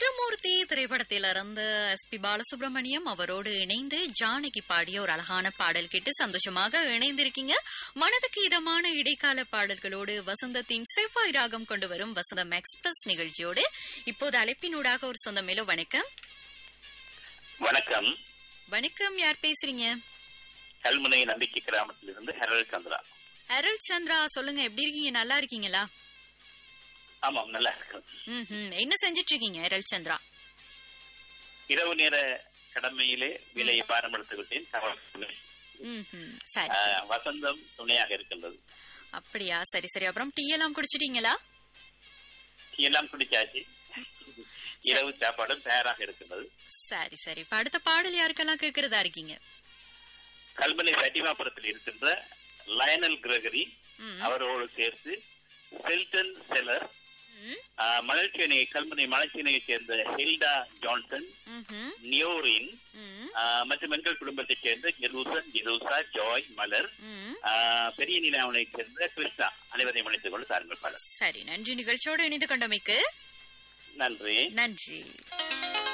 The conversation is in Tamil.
திருமூர்த்தி திரைப்படத்திலிருந்து எஸ் பி பாலசுப்ரமணியம் அவரோடு இணைந்து ஜானகி பாடிய ஒரு அழகான பாடல் கேட்டு சந்தோஷமாக இணைந்திருக்கீங்க மனதுக்கு இதமான இடைக்கால பாடல்களோடு வசந்தத்தின் செவ்வாய் ராகம் கொண்டு வரும் வசந்தம் எக்ஸ்பிரஸ் நிகழ்ச்சியோடு இப்போது அழைப்பினூடாக ஒரு சொந்த மேலோ வணக்கம் வணக்கம் வணக்கம் யார் பேசுறீங்க கல்முனை நம்பிக்கை கிராமத்திலிருந்து ஹெரல் சந்திரா அருள் சந்திரா சொல்லுங்க எப்படி இருக்கீங்க நல்லா இருக்கீங்களா ஆமாம் நல்லா இருக்கு ம் என்ன செஞ்சிட்டு இருக்கீங்க அருள் சந்திரா இரவு நேர கடமையிலே விலையை பாரம்படுத்தி விட்டேன் தவறு. ம் சரி ஆ, சரி. வசந்தம் துணையாக இருக்கின்றது அப்படியா சரி சரி அப்புறம் டீ எல்லாம் குடிச்சிட்டீங்களா எல்லாம் குடிச்சாச்சு இரவு சாப்பாடும் தயாராக இருக்கின்றது சரி சரி இப்ப அடுத்த பாடல் யாருக்கெல்லாம் கேக்குறதா இருக்கீங்க கல்முனை சட்டிமாபுரத்தில் இருக்கின்ற லயனல் கிரகரி ம். அவரோடு சேர்த்து செல்டன் செலர் ம், மலர்ச்சியனை கல்முனை மலர்ச்சியனையைச் சேர்ந்த ஹில்டா ஜான்சன் ம்ஹும், நியோரின் ம், ஆ, மற்றும் எங்கள் குடும்பத்தைச் சேர்ந்த ஜெருசன் ஜெருசா ஜாய் மலர் ம். ஆ, பெரிய நிலாவனைச் சேர்ந்த கிருஷ்ணா அனைவரையும் அழைத்துக் கொண்டு தாருங்கள் பாடல் சரி நன்றி நிகழ்ச்சியோடு இணைந்து கொண்டமைக்கு நன்றி நன்றி